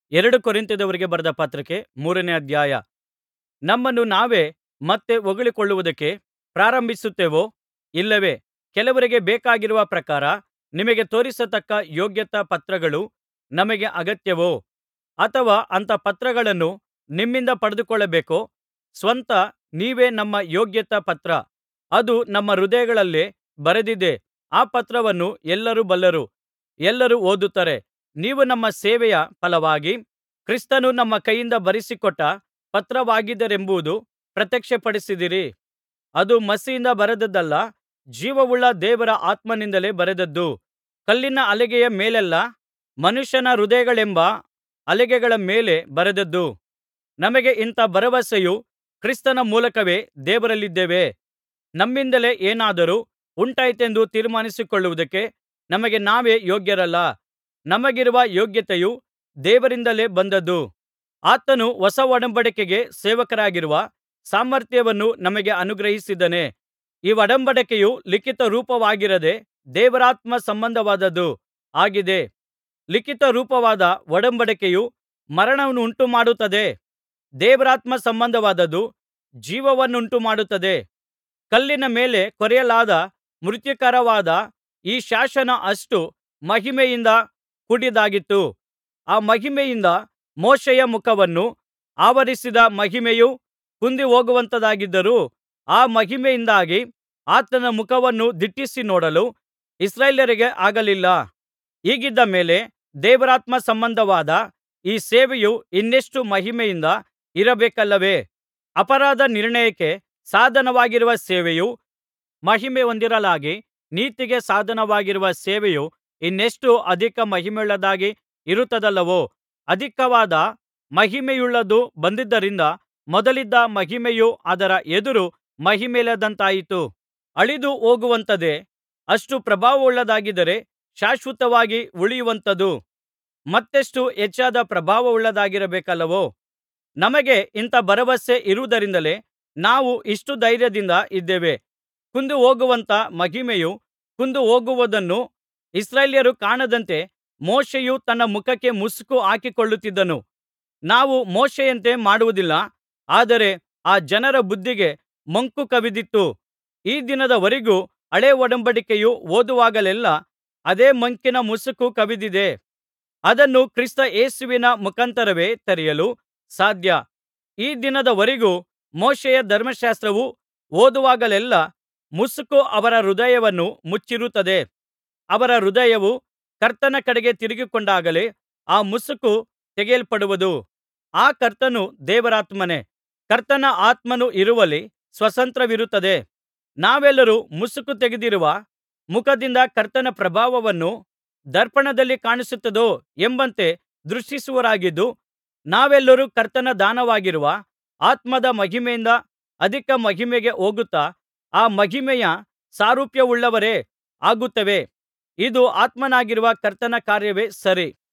ಎರಡು ಕೊರಿಂಥದವರಿಗೆ ಬರೆದ ಪತ್ರಿಕೆ ಮೂರನೇ ಅಧ್ಯಾಯ ನಮ್ಮನ್ನು ನಾವೇ ಮತ್ತೆ ಹೊಗಳಿಕೊಳ್ಳುವುದಕ್ಕೆ ಪ್ರಾರಂಭಿಸುತ್ತೇವೋ ಇಲ್ಲವೇ ಕೆಲವರಿಗೆ ಬೇಕಾಗಿರುವ ಪ್ರಕಾರ ನಿಮಗೆ ತೋರಿಸತಕ್ಕ ಯೋಗ್ಯತಾ ಪತ್ರಗಳು ನಮಗೆ ಅಗತ್ಯವೋ ಅಥವಾ ಅಂಥ ಪತ್ರಗಳನ್ನು ನಿಮ್ಮಿಂದ ಪಡೆದುಕೊಳ್ಳಬೇಕೋ ಸ್ವತಃ ನೀವೇ ನಮ್ಮ ಯೋಗ್ಯತಾ ಪತ್ರ ಅದು ನಮ್ಮ ಹೃದಯಗಳಲ್ಲೇ ಬರೆದಿದೆ ಆ ಪತ್ರವನ್ನು ಎಲ್ಲರೂ ಬಲ್ಲರು ಎಲ್ಲರೂ ಓದುತ್ತಾರೆ ನೀವು ನಮ್ಮ ಸೇವೆಯ ಫಲವಾಗಿ ಕ್ರಿಸ್ತನು ನಮ್ಮ ಕೈಯಿಂದ ಬರೆಸಿಕೊಟ್ಟ ಪತ್ರವಾಗಿದ್ದೀರೆಂಬುದು ಪ್ರತ್ಯಕ್ಷಪಡಿಸಿದಿರಿ ಅದು ಮಸಿಯಿಂದ ಬರೆದದ್ದಲ್ಲ ಜೀವವುಳ್ಳ ದೇವರ ಆತ್ಮನಿಂದಲೇ ಬರೆದದ್ದು ಕಲ್ಲಿನ ಹಲಗೆಯ ಮೇಲಲ್ಲ ಮನುಷ್ಯನ ಹೃದಯಗಳೆಂಬ ಹಲಗೆಗಳ ಮೇಲೆ ಬರೆದದ್ದು ನಮಗೆ ಇಂಥ ಭರವಸೆಯು ಕ್ರಿಸ್ತನ ಮೂಲಕವೇ ದೇವರಲ್ಲಿದ್ದೇವೆ ನಮ್ಮಿಂದಲೇ ಏನಾದರೂ ಉಂಟಾಯಿತೆಂದು ತೀರ್ಮಾನಿಸಿಕೊಳ್ಳುವುದಕ್ಕೆ ನಮಗೆ ನಾವೇ ಯೋಗ್ಯರಲ್ಲ ನಮಗಿರುವ ಯೋಗ್ಯತೆಯು ದೇವರಿಂದಲೇ ಬಂದದ್ದು ಆತನು ಹೊಸ ಒಡಂಬಡಿಕೆಗೆ ಸೇವಕರಾಗಿರುವ ಸಾಮರ್ಥ್ಯವನ್ನು ನಮಗೆ ಅನುಗ್ರಹಿಸಿದ್ದಾನೆ ಈ ಒಡಂಬಡಿಕೆಯು ಲಿಖಿತ ರೂಪವಾಗಿರದೆ ದೇವರಾತ್ಮ ಸಂಬಂಧವಾದದ್ದು ಆಗಿದೆ ಲಿಖಿತ ರೂಪವಾದ ಒಡಂಬಡಿಕೆಯು ಮರಣವನ್ನುಂಟುಮಾಡುತ್ತದೆ ದೇವರಾತ್ಮ ಸಂಬಂಧವಾದದ್ದು ಜೀವವನ್ನುಂಟುಮಾಡುತ್ತದೆ ಕಲ್ಲಿನ ಮೇಲೆ ಕೊರೆಯಲಾದ ಮೃತ್ಯುಕಾರಕವಾದ ಈ ಶಾಸನ ಅಷ್ಟು ಮಹಿಮೆಯಿಂದ ಕೂಡಿದ್ದಾಗಿತ್ತು ಆ ಮಹಿಮೆಯಿಂದ ಮೋಶೆಯ ಮುಖವನ್ನು ಆವರಿಸಿದ್ದ ಮಹಿಮೆಯು ಕುಂದಿಹೋಗುವಂಥದ್ದಾಗಿದ್ದರೂ ಆ ಮಹಿಮೆಯಿಂದಾಗಿ ಆತನ ಮುಖವನ್ನು ದಿಟ್ಟಿಸಿ ನೋಡಲು ಇಸ್ರಾಯೇಲ್ಯರಿಗೆ ಆಗಲಿಲ್ಲ ಹೀಗಿದ್ದ ಮೇಲೆ ದೇವರಾತ್ಮ ಸಂಬಂಧವಾದ ಈ ಸೇವೆಯು ಇನ್ನೆಷ್ಟು ಮಹಿಮೆಯಿಂದ ಇರಬೇಕಲ್ಲವೇ ಅಪರಾಧ ನಿರ್ಣಯಕ್ಕೆ ಸಾಧನವಾಗಿರುವ ಸೇವೆಯು ಮಹಿಮೆ ಹೊಂದಿರಲಾಗಿ ನೀತಿಗೆ ಸಾಧನವಾಗಿರುವ ಸೇವೆಯು ಇನ್ನೆಷ್ಟು ಅಧಿಕ ಮಹಿಮೆಯುಳ್ಳದ್ದಾಗಿ ಇರುತ್ತದಲ್ಲವೋ ಅಧಿಕವಾದ ಮಹಿಮೆಯುಳ್ಳದ್ದು ಬಂದದ್ದರಿಂದ ಮೊದಲಿದ್ದ ಮಹಿಮೆಯು ಅದರ ಎದುರು ಮಹಿಮೆಯಿಲ್ಲದಂತಾಯಿತು ಅಳಿದು ಹೋಗುವಂಥದ್ದೇ ಅಷ್ಟು ಪ್ರಭಾವವುಳ್ಳದ್ದಾಗಿದ್ದರೆ ಶಾಶ್ವತವಾಗಿ ಉಳಿಯುವಂಥದ್ದು ಮತ್ತೆಷ್ಟು ಹೆಚ್ಚಾದ ಪ್ರಭಾವವುಳ್ಳದ್ದಾಗಿರಬೇಕಲ್ಲವೋ ನಮಗೆ ಇಂಥ ಭರವಸೆ ಇರುವುದರಿಂದಲೇ ನಾವು ಇಷ್ಟು ಧೈರ್ಯದಿಂದ ಇದ್ದೇವೆ ಕುಂದಿಹೋಗುವಂಥ ಮಹಿಮೆಯು ಕುಂದಿಹೋಗುವುದನ್ನು ಇಸ್ರಾಯೇಲ್ಯರು ಕಾಣದಂತೆ ಮೋಶೆಯು ತನ್ನ ಮುಖಕ್ಕೆ ಮುಸುಕು ಹಾಕಿಕೊಳ್ಳುತ್ತಿದ್ದನು ನಾವು ಮೋಶೆಯಂತೆ ಮಾಡುವುದಿಲ್ಲ ಆದರೆ ಆ ಜನರ ಬುದ್ಧಿಗೆ ಮಂಕು ಕವಿದಿತ್ತು ಈ ದಿನದವರೆಗೂ ಹಳೇ ಒಡಂಬಡಿಕೆಯು ಓದುವಾಗಲೆಲ್ಲಾ ಅದೇ ಮಂಕಿನ ಮುಸುಕು ಕವಿದಿದೆ ಅದನ್ನು ಕ್ರಿಸ್ತ ಯೇಸುವಿನ ಮುಖಾಂತರವೇ ತೆರೆಯಲು ಸಾಧ್ಯ ಈ ದಿನದವರೆಗೂ ಮೋಶೆಯ ಧರ್ಮಶಾಸ್ತ್ರವು ಓದುವಾಗಲೆಲ್ಲಾ ಮುಸುಕು ಅವರ ಹೃದಯವನ್ನು ಮುಚ್ಚಿರುತ್ತದೆ ಅವರ ಹೃದಯವು ಕರ್ತನ ಕಡೆಗೆ ತಿರುಗಿಕೊಂಡಾಗಲೇ ಆ ಮುಸುಕು ತೆಗೆಯಲ್ಪಡುವುದು ಆ ಕರ್ತನು ದೇವರಾತ್ಮನೇ ಕರ್ತನ ಆತ್ಮನು ಇರುವಲ್ಲಿ ಸ್ವಾತಂತ್ರ್ಯವಿರುತ್ತದೆ ನಾವೆಲ್ಲರೂ ಮುಸುಕು ತೆಗೆದಿರುವ ಮುಖದಿಂದ ಕರ್ತನ ಪ್ರಭಾವವನ್ನು ದರ್ಪಣದಲ್ಲಿ ಕಾಣಿಸುತ್ತದೋ ಎಂಬಂತೆ ದೃಷ್ಟಿಸುವವರಾಗಿದ್ದು ನಾವೆಲ್ಲರೂ ಕರ್ತನ ದಾನವಾಗಿರುವ ಆತ್ಮದ ಮಹಿಮೆಯಿಂದ ಅಧಿಕ ಮಹಿಮೆಗೆ ಹೋಗುತ್ತಾ ಆ ಮಹಿಮೆಯ ಸಾರೂಪ್ಯವುಳ್ಳವರೇ ಆಗುತ್ತೇವೆ ಇದು ಆತ್ಮನಾಗಿರುವ ಕರ್ತನ ಕಾರ್ಯವೇ ಸರಿ